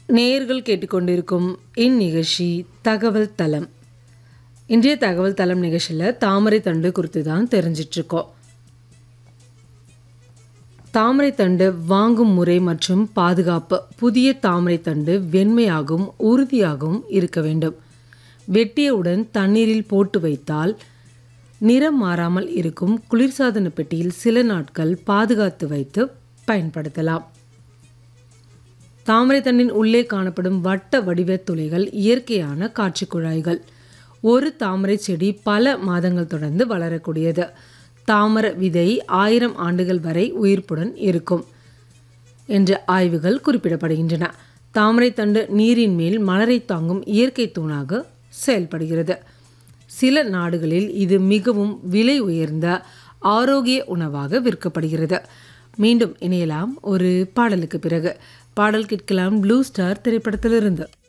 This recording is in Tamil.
நேயர்கள் கேட்டுக்கொண்டிருக்கும் இந்நிகழ்ச்சி தகவல் தளம் இன்றைய தகவல் தளம் நிகழ்ச்சியில் தாமரை தண்டு குறித்து தான் தெரிஞ்சிட்ருக்கோம் தாமரை தண்டு வாங்கும் முறை மற்றும் பாதுகாப்பு புதிய தாமரை தண்டு வெண்மையாகவும் உறுதியாகவும் இருக்க வேண்டும் வெட்டியவுடன் தண்ணீரில் போட்டு வைத்தால் நிறம் மாறாமல் இருக்கும் குளிர்சாதன பெட்டியில் சில நாட்கள் பாதுகாத்து வைத்து பயன்படுத்தலாம் தாமரை தண்டின் உள்ளே காணப்படும் வட்ட வடிவ துளைகள் இயற்கையான காட்சி குழாய்கள் ஒரு தாமரை செடி பல மாதங்கள் தொடர்ந்து வளரக்கூடியது தாமர விதை ஆயிரம் ஆண்டுகள் வரை உயிர்ப்புடன் இருக்கும் என்ற ஆய்வுகள் குறிப்பிடப்படுகின்றன தாமரை தண்டு நீரின் மேல் மலரை தாங்கும் இயற்கை தூணாக செயல்படுகிறது சில நாடுகளில் இது மிகவும் விலை உயர்ந்த ஆரோக்கிய உணவாக விற்கப்படுகிறது மீண்டும் இணையலாம் ஒரு பாடலுக்கு பிறகு பாடல் கேட்கலாம் ப்ளூ ஸ்டார் திரைப்படத்திலிருந்து